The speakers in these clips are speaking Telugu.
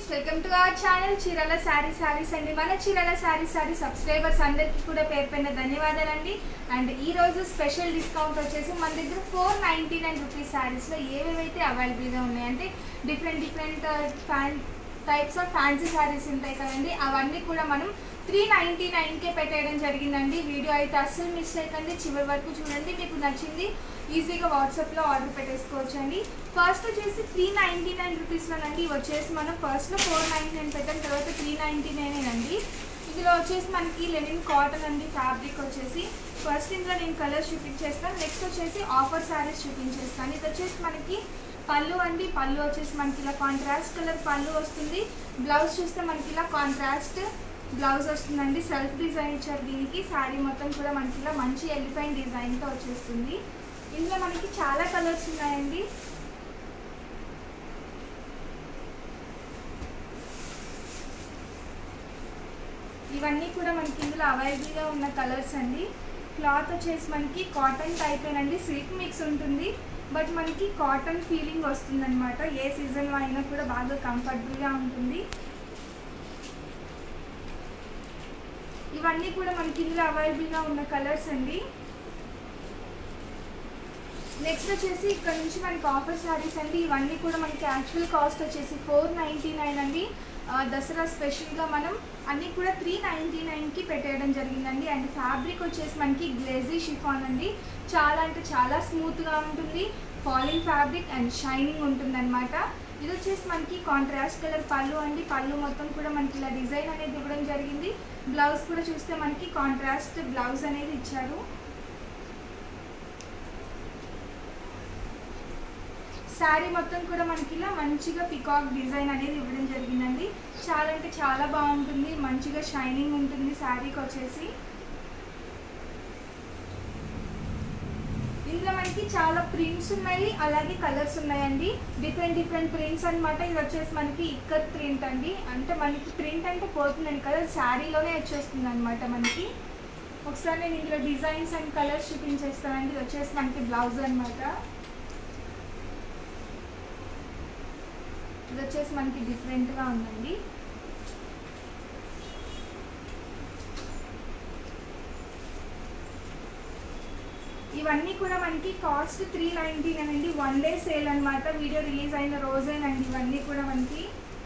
friends welcome to our channel Chirala sari saris అండి మన చీరాల శారీ శారీ సబ్స్క్రైబర్స్ అందరికీ కూడా పేరు పైన ధన్యవాదాలండి అండ్ ఈ రోజు స్పెషల్ డిస్కౌంట్ వచ్చేసి మన దగ్గర ఫోర్ నైంటీ నైన్ రూపీస్ శారీస్లో ఏవేవైతే అవైలబుల్గా ఉన్నాయంటే different different fan types of fancy saris ఉంటాయి కదండి అవన్నీ కూడా మనం త్రీ నైంటీ నైన్కే పెట్టేయడం జరిగిందండి వీడియో అయితే అస్సలు మిస్ చేయకండి చివరి వరకు చూడండి మీకు నచ్చింది ఈజీగా వాట్సాప్లో ఆర్డర్ పెట్టేసుకోవచ్చు అండి ఫస్ట్ వచ్చేసి త్రీ నైంటీ నైన్ రూపీస్లోనండి ఇవి వచ్చేసి మనం ఫస్ట్లో ఫోర్ నైంటీ నైన్ పెట్టాం తర్వాత త్రీ నైంటీ నైన్ అండి ఇందులో వచ్చేసి మనకి లెనిన్ కాటన్ అండి ఫ్యాబ్రిక్ వచ్చేసి ఫస్ట్ ఇందులో నేను కలర్స్ చూపించేస్తాను నెక్స్ట్ వచ్చేసి ఆఫర్ శారీస్ చూపించేస్తాను ఇది వచ్చేసి మనకి పళ్ళు అండి పళ్ళు వచ్చేసి మనకి ఇలా కాంట్రాస్ట్ కలర్ పళ్ళు వస్తుంది బ్లౌజ్ చూస్తే మనకి ఇలా కాంట్రాస్ట్ బ్లౌజ్ వస్తుందండి సెల్ఫ్ డిజైన్ ఇచ్చారు దీనికి శారీ మొత్తం కూడా మనకి ఇలా మంచి ఎలిఫెంట్ డిజైన్తో వచ్చేస్తుంది ఇందులో మనకి చాలా కలర్స్ ఉన్నాయండి ఇవన్నీ కూడా మనకి ఇందులో అవైలబుల్గా ఉన్న కలర్స్ అండి క్లాత్ వచ్చేసి మనకి కాటన్ టైపేనండి సిల్క్ మిక్స్ ఉంటుంది బట్ మనకి కాటన్ ఫీలింగ్ వస్తుందన్నమాట ఏ సీజన్లో అయినా కూడా బాగా కంఫర్టబుల్గా ఉంటుంది ఇవన్నీ కూడా మనకి ఇందులో అవైలబుల్గా ఉన్న కలర్స్ అండి నెక్స్ట్ వచ్చేసి ఇక్కడ నుంచి మనకి ఆఫర్ శారీస్ అండి ఇవన్నీ కూడా మనకి యాక్చువల్ కాస్ట్ వచ్చేసి ఫోర్ నైంటీ నైన్ అండి ఆ, దసరా స్పెషల్గా మనం అన్నీ కూడా త్రీ నైంటీ నైన్కి పెట్టేయడం జరిగిందండి అండ్ ఫ్యాబ్రిక్ వచ్చేసి మనకి గ్లేజీ షిఫాన్ అండి చాలా అంటే చాలా స్మూత్గా ఉంటుంది ఫాలింగ్ ఫ్యాబ్రిక్ అండ్ షైనింగ్ ఉంటుంది అనమాట ఇది వచ్చేసి మనకి కాంట్రాస్ట్ కలర్ పళ్ళు అండి పళ్ళు మొత్తం కూడా మనకి ఇలా డిజైన్ అనేది ఇవ్వడం జరిగింది బ్లౌజ్ కూడా చూస్తే మనకి కాంట్రాస్ట్ బ్లౌజ్ అనేది ఇచ్చారు శారీ మొత్తం కూడా మనకి ఇలా మంచిగా పికాక్ డిజైన్ అనేది ఇవ్వడం జరిగిందండి చాలా అంటే చాలా బాగుంటుంది మంచిగా షైనింగ్ ఉంటుంది శారీకి వచ్చేసి ఇందులో మనకి చాలా ప్రింట్స్ ఉన్నాయి అలాగే కలర్స్ ఉన్నాయండి డిఫరెంట్ డిఫరెంట్ ప్రింట్స్ అన్నమాట ఇది వచ్చేసి మనకి ఇక్కత్ ప్రింట్ అండి అంటే మనకి ప్రింట్ అంటే పోతుందండి కదా శారీలోనే వచ్చేస్తుంది అనమాట మనకి ఒకసారి నేను ఇందులో డిజైన్స్ అండ్ కలర్స్ చూపించేస్తానండి ఇది వచ్చేసి మనకి బ్లౌజ్ అన్నమాట ఇది వచ్చేసి మనకి డిఫరెంట్గా ఉందండి ఇవన్నీ కూడా మనకి కాస్ట్ త్రీ నైంటీ అండి వన్ డే సేల్ అనమాట వీడియో రిలీజ్ అయిన రోజేనండి ఇవన్నీ కూడా మనకి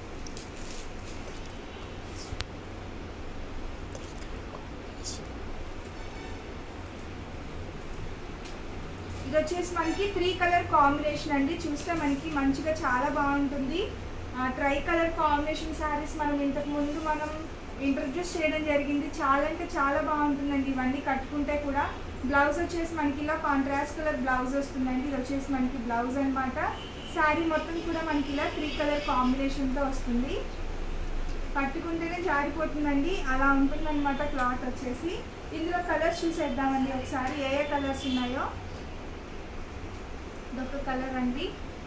ఇది వచ్చేసి మనకి త్రీ కలర్ కాంబినేషన్ అండి చూస్తే మనకి మంచిగా చాలా బాగుంటుంది ట్రై కలర్ కాంబినేషన్ శారీస్ మనం ఇంతకు ముందు మనం ఇంట్రడ్యూస్ చేయడం జరిగింది చాలా అంటే చాలా బాగుంటుందండి ఇవన్నీ కట్టుకుంటే కూడా బ్లౌజ్ వచ్చేసి మనకి ఇలా కాంట్రాస్ట్ కలర్ బ్లౌజ్ వస్తుందండి ఇది వచ్చేసి మనకి బ్లౌజ్ అనమాట శారీ మొత్తం కూడా మనకి ఇలా త్రీ కలర్ కాంబినేషన్తో వస్తుంది కట్టుకుంటేనే జారిపోతుందండి అలా ఉంటుందన్నమాట క్లాత్ వచ్చేసి ఇందులో కలర్స్ చూసేద్దామండి ఒకసారి ఏ ఏ కలర్స్ ఉన్నాయో ఇదొక కలర్ అండి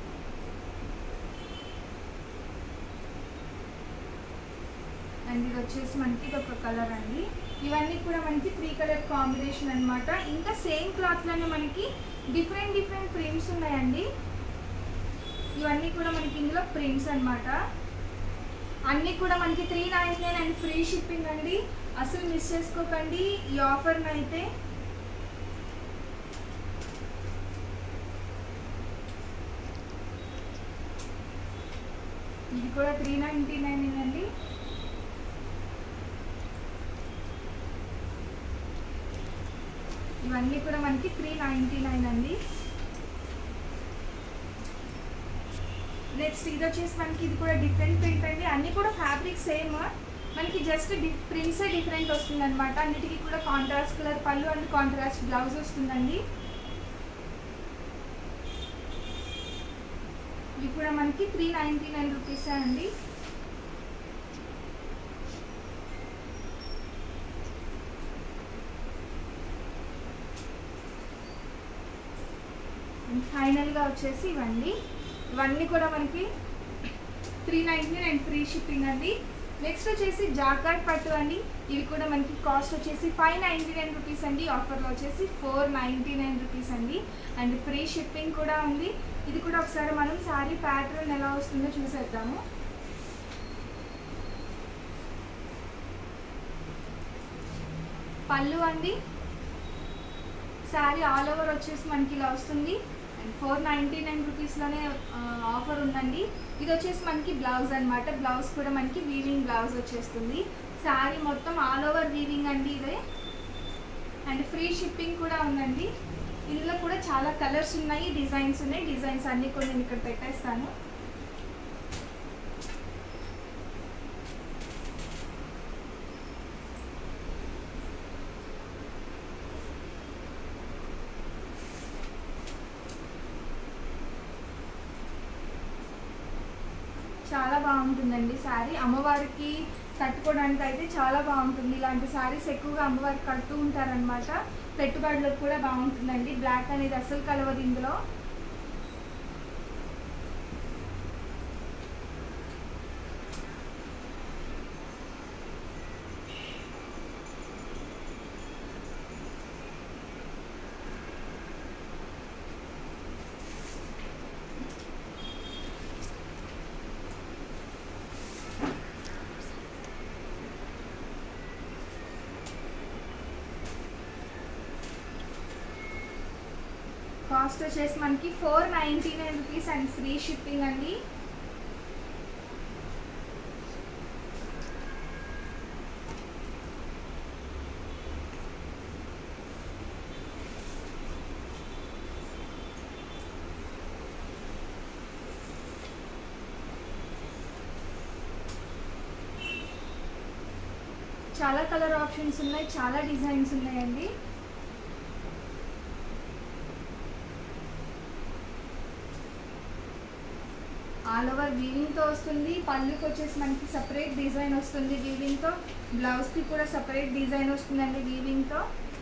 అండ్ ఇది వచ్చేసి మనకి ఇదొక కలర్ అండి ఇవన్నీ కూడా మనకి త్రీ కలర్ కాంబినేషన్ అన్నమాట ఇంకా సేమ్ క్లాత్లోనే మనకి డిఫరెంట్ డిఫరెంట్ ప్రింట్స్ ఉన్నాయండి ఇవన్నీ కూడా మనకి ఇందులో ప్రింట్స్ అన్నమాట అన్నీ కూడా మనకి three nine nine and free shipping అండి అసలు మిస్ చేసుకోకండి ఈ ఆఫర్ని అయితే ఇది కూడా త్రీ నైంటీ నైన్ అండి ఇవన్నీ కూడా మనకి త్రీ నైంటీ నైన్ అండి నెక్స్ట్ ఇది వచ్చేసి మనకి ఇది కూడా డిఫరెంట్ ప్రింట్ అండి అన్నీ కూడా ఫ్యాబ్రిక్ సేమ్ మనకి జస్ట్ డి ప్రింట్సే డిఫరెంట్ వస్తుంది అనమాట అన్నిటికీ కూడా కాంట్రాస్ట్ కలర్ పళ్ళు అండ్ కాంట్రాస్ట్ బ్లౌజ్ వస్తుందండి ఇవి కూడా మనకి త్రీ నైంటీ నైన్ రూపీసే అండి ఫైనల్గా వచ్చేసి ఇవన్నీ ఇవన్నీ కూడా మనకి three ninety nine free shipping అండి నెక్స్ట్ వచ్చేసి జాకార్డ్ పట్టు అండి ఇవి కూడా మనకి కాస్ట్ వచ్చేసి ఫైవ్ నైంటీ నైన్ రూపీస్ అండి ఆఫర్లో వచ్చేసి ఫోర్ నైంటీ నైన్ రూపీస్ అండి అండ్ ఫ్రీ షిప్పింగ్ కూడా ఉంది ఇది కూడా ఒకసారి మనం శారీ ప్యాటర్న్ ఎలా వస్తుందో చూసేద్దాము పళ్ళు అండి శారీ ఆల్ ఓవర్ వచ్చేసి మనకి ఇలా వస్తుంది అండ్ ఫోర్ నైంటీ నైన్ రూపీస్లోనే ఆఫర్ ఉందండి ఇది వచ్చేసి మనకి బ్లౌజ్ అన్నమాట బ్లౌజ్ కూడా మనకి వీవింగ్ బ్లౌజ్ వచ్చేస్తుంది శారీ మొత్తం ఆల్ ఓవర్ వీవింగ్ అండి ఇదే అండ్ ఫ్రీ షిప్పింగ్ కూడా ఉందండి ఇందులో కూడా చాలా కలర్స్ ఉన్నాయి డిజైన్స్ ఉన్నాయి డిజైన్స్ అన్నీ కూడా నేను ఇక్కడ పెట్టేస్తాను చాలా బాగుంటుందండి శారీ అమ్మవారికి కట్టుకోవడానికి అయితే చాలా బాగుంటుంది ఇలాంటి శారీస్ ఎక్కువగా అమ్మవారికి కడుతూ ఉంటారనమాట పెట్టుబడులకు కూడా బాగుంటుందండి బ్లాక్ అనేది అసలు కలవదు ఇందులో కాస్ట్ వచ్చేసి మనకి four ninety nine rupees and free shipping అండి చాలా కలర్ ఆప్షన్స్ ఉన్నాయి చాలా డిజైన్స్ ఉన్నాయండి ఆల్ ఓవర్ వీవింగ్తో వస్తుంది పళ్ళుకి వచ్చేసి మనకి సపరేట్ డిజైన్ వస్తుంది వీవింగ్తో బ్లౌజ్కి కూడా సపరేట్ డిజైన్ వస్తుందండి వీవింగ్తో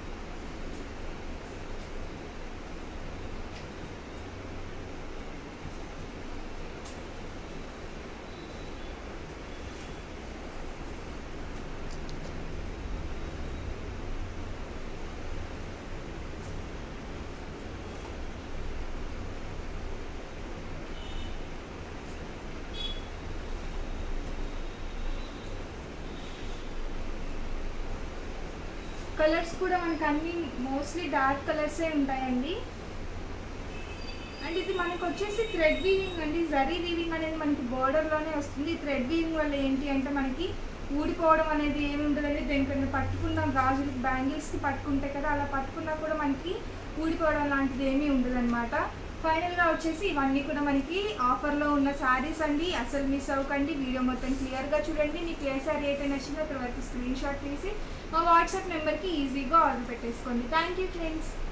కలర్స్ కూడా మనకి అన్ని మోస్ట్లీ డార్క్ కలర్సే ఉంటాయండి అండ్ ఇది మనకు వచ్చేసి థ్రెడ్ వీవింగ్ అండి జరీ వీవింగ్ అనేది మనకి బోర్డర్లోనే వస్తుంది థ్రెడ్ వీవింగ్ వల్ల ఏంటి అంటే మనకి ఊడిపోవడం అనేది ఏమి ఉండదండి దేనికన్నా పట్టుకున్న గాజులకి బ్యాంగిల్స్కి పట్టుకుంటే కదా అలా పట్టుకున్నా కూడా మనకి ఊడిపోవడం లాంటిది ఏమీ ఉండదన్నమాట ఫైనల్గా వచ్చేసి ఇవన్నీ కూడా మనకి ఆఫర్లో ఉన్న శారీస్ అండి అసలు మిస్ అవ్వకండి వీడియో మొత్తం క్లియర్గా చూడండి మీకు ఏ శారీ అయితే నచ్చిందో అక్కడ వరకు స్క్రీన్ షాట్ తీసి మా వాట్సాప్ నెంబర్కి ఈజీగా ఆర్డర్ పెట్టేసుకోండి థ్యాంక్ యూ ఫ్రెండ్స్